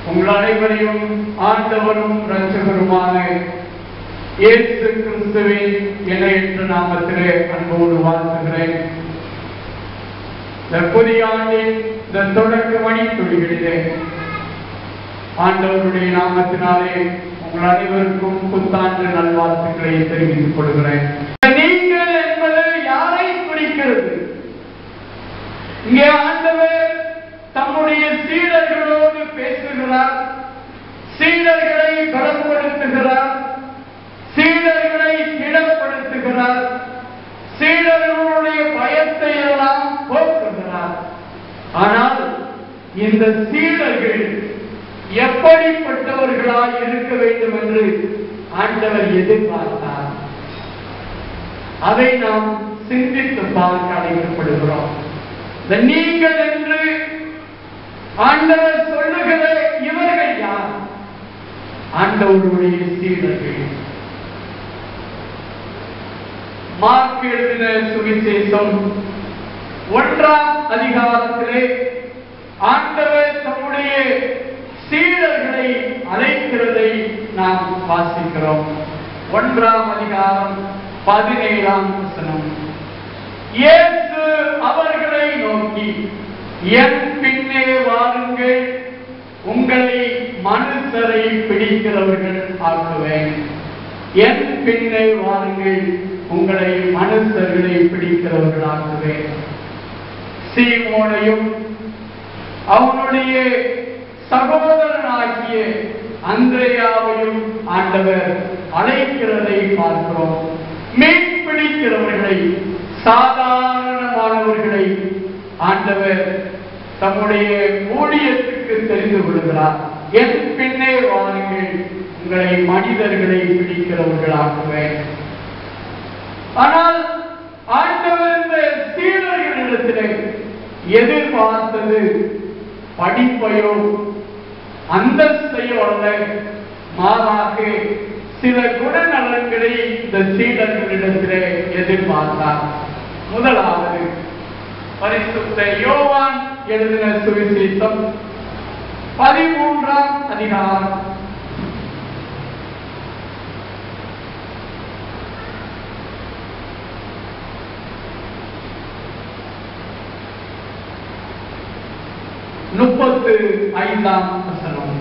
உங்கள் அனைவரையும் ஆண்டவரும் இரட்சகருமான இயேசு கிறிஸ்துவின் இணையற்ற நாமத்திலே அன்போடு வாழ்த்துகிறேன் இந்த புதிய ஆண்டின் இந்த தொடக்க மணி துளிகளிலே ஆண்டவருடைய நாமத்தினாலே உங்கள் அனைவருக்கும் புத்தாண்டு நல்வாழ்த்துக்களை தெரிவித்துக் கொள்கிறேன் நீங்கள் என்பது யாரை குறிக்கிறது இங்கே ஆண்டவர் தம்முடைய சீடர்களோடு பேசுகிறார் சீடர்களை பலப்படுத்துகிறார் சீடர்களை திடப்படுத்துகிறார் சீடர்களுடைய பயத்தை எல்லாம் போக்குகிறார் ஆனால் இந்த சீடர்கள் எப்படிப்பட்டவர்களாய் இருக்க வேண்டும் என்று ஆண்டவர் எதிர்பார்த்தார் அதை நாம் சிந்தித்து பார்க்க அழைக்கப்படுகிறோம் இந்த நீங்கள் என்று ஆண்டவர் சொல்லுகிற இவர்கள் யார் ஆண்டவருடைய சீடர்கள் மார்க் எழுதின சுவிசேஷம் ஒன்றாம் அதிகாரத்திலே ஆண்டவர் தம்முடைய சீடர்களை அழைக்கிறதை நாம் வாசிக்கிறோம் ஒன்றாம் அதிகாரம் பதினேழாம் வசனம் இயேசு அவர்களை நோக்கி என் பின்னே வாருங்கள் உங்களை மனுஷரை பிடிக்கிறவர்கள் ஆக்குவேன் என் பின்னே வாருங்கள் உங்களை மனுஷர்களை பிடிக்கிறவர்கள் ஆக்குவேன் சீமோனையும் அவனுடைய சகோதரனாகிய அந்திரையாவையும் ஆண்டவர் அழைக்கிறதை பார்க்கிறோம் மீன் பிடிக்கிறவர்களை சாதாரணமானவர்களை ஆண்டவர் தம்முடைய ஊழியத்துக்கு தெரிந்து கொள்கிறார் என் பின்னே வாருங்கள் உங்களை மனிதர்களை பிடிக்கிறவர்களாக்குவேன் ஆனால் ஆண்டவர் இந்த சீடர்களிடத்திலே எதிர்பார்த்தது படிப்பையோ அந்தஸ்தையோ அல்ல மாறாக சில குணநலன்களை இந்த சீடர்களிடத்திலே எதிர்பார்த்தார் முதலாவது பரிசுத்த யோவான் எழுதின சுவிசேஷம் பதிமூன்றாம் அதிகாரம் முப்பத்து ஐந்தாம் வசனம்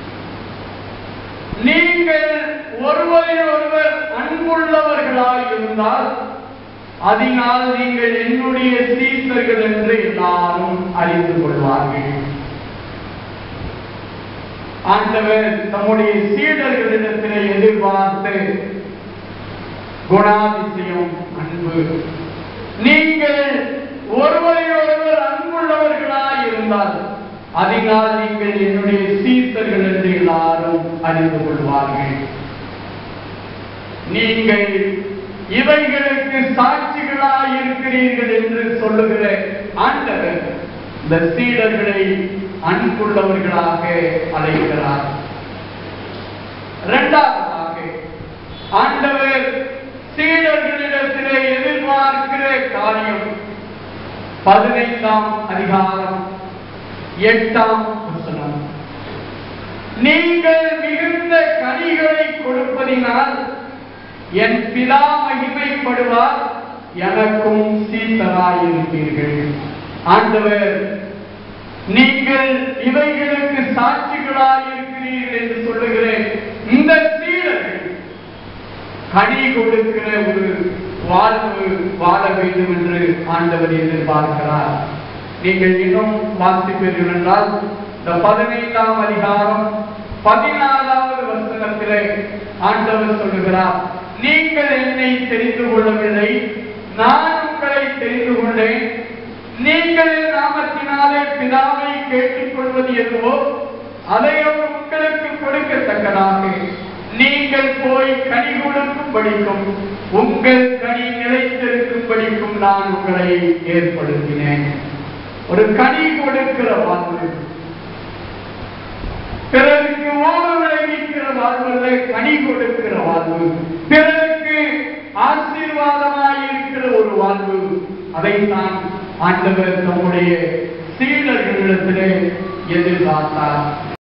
நீங்கள் ஒருவரில் ஒருவர் அன்புள்ளவர்களாய் இருந்தால் அதனால் நீங்கள் என்னுடைய சீசர்கள் என்று எல்லாரும் அறிந்து கொள்வார்கள் ஆண்டவர் தம்முடைய சீடர்களிடத்திலே எதிர்பார்த்து குணாதிசயம் அன்பு நீங்கள் ஒருவரை ஒருவர் அன்புள்ளவர்களாய் இருந்தால் அதனால் நீங்கள் என்னுடைய சீசர்கள் என்று எல்லாரும் அறிந்து கொள்வார்கள் நீங்கள் இவைகளுக்கு சாட்சிகளாய் இருக்கிறீர்கள் என்று சொல்லுகிற ஆண்டவர் இந்த சீடர்களை அன்புள்ளவர்களாக அழைக்கிறார் இரண்டாவதாக ஆண்டவர் சீடர்களிடத்திலே எதிர்பார்க்கிற காரியம் பதினைந்தாம் அதிகாரம் எட்டாம் வசனம் நீங்கள் மிகுந்த கனிகளை கொடுப்பதினால் என் பிதா மகிமைப்படுவார் எனக்கும் சீசராயிருப்பீர்கள் ஆண்டவர் நீங்கள் இவைகளுக்கு சாட்சிகளாயிருக்கிறீர்கள் என்று சொல்லுகிறேன் இந்த சீடர்கள் கனி கொடுக்கிற ஒரு வாழ்வு வாழ வேண்டும் என்று ஆண்டவர் எதிர்பார்க்கிறார் நீங்கள் இன்னும் வாசிப்பீர்கள் என்றால் இந்த பதினைந்தாம் அதிகாரம் பதினாறாவது வசனத்திலே ஆண்டவர் சொல்லுகிறார் நீங்கள் என்னை தெரிந்து கொள்ளவில்லை நான் உங்களை தெரிந்து கொண்டேன் நீங்கள் என் நாமத்தினாலே பிதாவை கேட்டுக்கொள்வது எதுவோ அதை அவர் உங்களுக்கு கொடுக்கத்தக்கதாக நீங்கள் போய் கனி கொடுக்கும் படிக்கும் உங்கள் கனி நிலைத்திருக்கும் படிக்கும் நான் உங்களை ஏற்படுத்தினேன் ஒரு கனி கொடுக்கிற வாழ்வு பிறருக்கு ஓடு விளைவிக்கிற வாழ்வல்ல கனி கொடுக்கிற வாழ்வு பிறருக்கு ஆசீர்வாதமாய் இருக்கிற ஒரு வாழ்வு அதைத்தான் ஆண்டவர் தம்முடைய சீடர்களிடத்திலே எதிர்பார்த்தார்